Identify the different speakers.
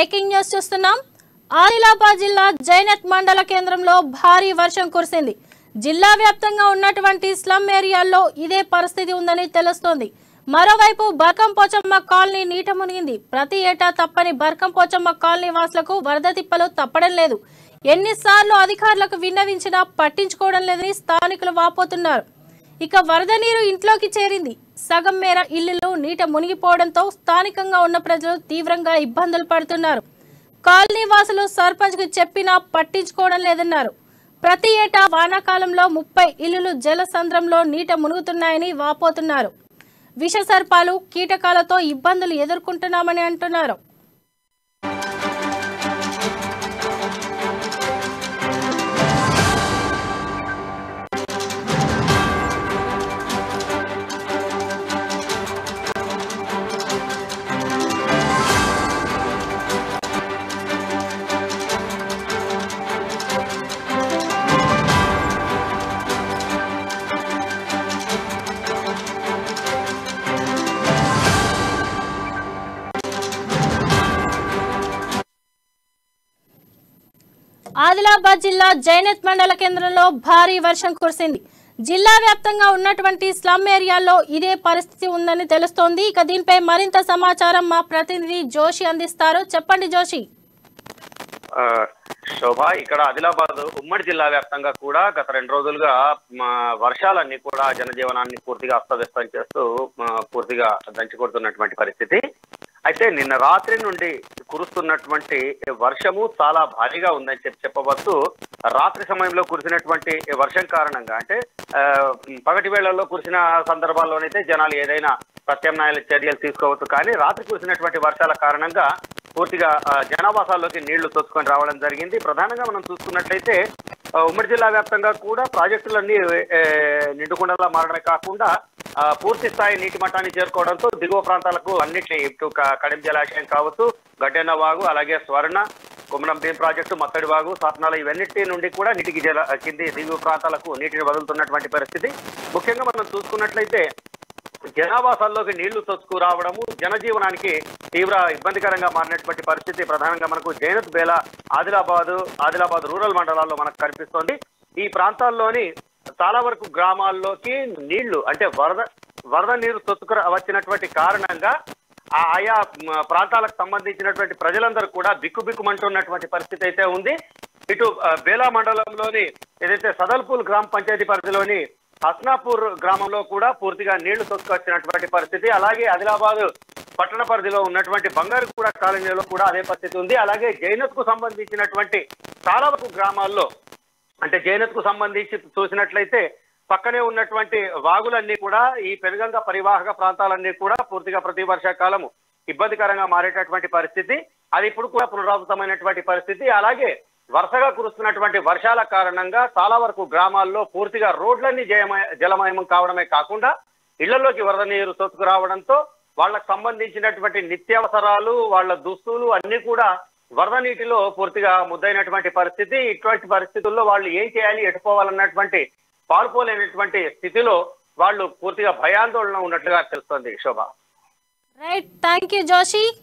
Speaker 1: breaking news చూస్తున్నాం ఆదిలాబాద్ జిల్లా జైనత్ మండల కేంద్రంలో భారీ వర్షం కురిసింది జిల్లా వ్యాప్తంగా ఉన్నటువంటి స్లమ్ ఏరియాల్లో ఇదే పరిస్థితి ఉందని తెలుస్తోంది మరోవైపు బర్కం పోచమ్మ కాలనీ నీట మునిగింది ప్రతి ఏటా తప్పని బర్కం పోచమ్మ కాలనీ వాసులకు వరద తిప్పలు తప్పడం లేదు ఎన్నిసార్లు అధికారులకు విన్నవించినా పట్టించుకోవడం లేదని స్థానికులు వాపోతున్నారు ఇక వరద నీరు ఇంట్లోకి చేరింది సగం మేర ఇల్లులు నీట మునిగిపోవడంతో స్థానికంగా ఉన్న ప్రజలు తీవ్రంగా ఇబ్బందులు పడుతున్నారు కాలనీ వాసులు సర్పంచ్ కు చెప్పినా పట్టించుకోవడం లేదన్నారు ప్రతి ఏటా వానాకాలంలో ముప్పై ఇల్లులు జలసంద్రంలో నీట మునుగుతున్నాయని వాపోతున్నారు విష సర్పాలు కీటకాలతో ఇబ్బందులు ఎదుర్కొంటున్నామని అంటున్నారు ఆదిలాబాద్ జిల్లా జైనత్ మండల కేంద్రంలో భారీ వర్షం కురిసింది జిల్లా వ్యాప్తంగా ఉన్నటువంటి స్లమ్ ఏరియాల్లో ఇదే పరిస్థితి ఉందని తెలుస్తోంది ఇక దీనిపై మరింత సమాచారం మా ప్రతినిధి జోషి అందిస్తారు చెప్పండి జోషి
Speaker 2: ఆ, శోభ ఇక్కడ ఆదిలాబాద్ ఉమ్మడి జిల్లా వ్యాప్తంగా కూడా గత రెండు రోజులుగా మా వర్షాలన్నీ కూడా జనజీవనాన్ని పూర్తిగా అస్తవ్యస్తం చేస్తూ మా, పూర్తిగా దంచి కొడుతున్నటువంటి పరిస్థితి అయితే నిన్న రాత్రి నుండి కురుస్తున్నటువంటి వర్షము చాలా భారీగా ఉందని చెప్పి చెప్పవచ్చు రాత్రి సమయంలో కురిసినటువంటి వర్షం కారణంగా అంటే ఆ, పగటి వేళల్లో కురిసిన సందర్భాల్లోనైతే జనాలు ఏదైనా ప్రత్యామ్నాయాల చర్యలు తీసుకోవచ్చు కానీ రాత్రి కురిసినటువంటి వర్షాల కారణంగా పూర్తిగా ఆ, జనావాసాల్లోకి నీళ్లు తొచ్చుకొని రావడం జరిగింది ప్రధానంగా మనం చూసుకున్నట్లయితే ఆ, ఉమ్మడి జిల్లా వ్యాప్తంగా కూడా ప్రాజెక్టులన్నీ ఏ, నిండుకుండలా మారడమే కాకుండా ఆ, పూర్తి స్థాయి నీటి మట్టాన్ని చేరుకోవడంతో దిగువ ప్రాంతాలకు అన్నిటినీ ఇటు క- కడిం జలాశయం కావచ్చు గడ్డెన్న వాగు అలాగే స్వర్ణ కుమరం భీం ప్రాజెక్టు మత్తడి వాగు సాత్నాల ఇవన్నిటి నుండి కూడా నీటికి జల కింది దిగువ ప్రాంతాలకు నీటిని వదులుతున్నటువంటి పరిస్థితి ముఖ్యంగా మనం చూసుకున్నట్లయితే జనావాసాల్లోకి నీళ్లు తొచ్చుకు రావడము జనజీవనానికి తీవ్ర ఇబ్బందికరంగా మారినటువంటి పరిస్థితి ప్రధానంగా మనకు జైనత్ బేల ఆదిలాబాద్ ఆదిలాబాద్ రూరల్ మండలాల్లో మనకు కనిపిస్తోంది ఈ ప్రాంతాల్లోని చాలా వరకు గ్రామాల్లోకి నీళ్లు అంటే వరద వరద నీరు తొత్తుకు వచ్చినటువంటి కారణంగా ఆ ఆయా మ, ప్రాంతాలకు సంబంధించినటువంటి ప్రజలందరూ కూడా బిక్కుబిక్కుమంటున్నటువంటి పరిస్థితి అయితే ఉంది ఇటు ఆ, బేలా మండలంలోని ఏదైతే సదల్పూల్ గ్రామ పంచాయతీ పరిధిలోని హస్నాపూర్ గ్రామంలో కూడా పూర్తిగా నీళ్లు తొక్కుకొచ్చినటువంటి పరిస్థితి అలాగే ఆదిలాబాద్ పట్టణ పరిధిలో ఉన్నటువంటి బంగారు కూడా కాలనీలో కూడా అదే పరిస్థితి ఉంది అలాగే జైనత్ కు సంబంధించినటువంటి చాలా వరకు గ్రామాల్లో అంటే జైనత్ కు సంబంధించి చూసినట్లయితే పక్కనే ఉన్నటువంటి వాగులన్నీ కూడా ఈ పెనుగంగ పరివాహక ప్రాంతాలన్నీ కూడా పూర్తిగా ప్రతి వర్షాకాలము ఇబ్బందికరంగా మారేటటువంటి పరిస్థితి అది ఇప్పుడు కూడా పునరావృతమైనటువంటి పరిస్థితి అలాగే వరుసగా కురుస్తున్నటువంటి వర్షాల కారణంగా చాలా వరకు గ్రామాల్లో పూర్తిగా రోడ్లన్నీ జయమయ జలమయం కావడమే కాకుండా ఇళ్లలోకి వరద నీరు తొత్తుకు రావడంతో వాళ్ళకు సంబంధించినటువంటి నిత్యావసరాలు వాళ్ళ దుస్తులు అన్ని కూడా వరద నీటిలో పూర్తిగా ముద్దైనటువంటి పరిస్థితి ఇటువంటి పరిస్థితుల్లో వాళ్ళు ఏం చేయాలి ఎటుపోవాలన్నటువంటి పాల్పోలేనటువంటి స్థితిలో వాళ్ళు పూర్తిగా భయాందోళన ఉన్నట్లుగా తెలుస్తోంది Shobha
Speaker 1: right thank you Joshi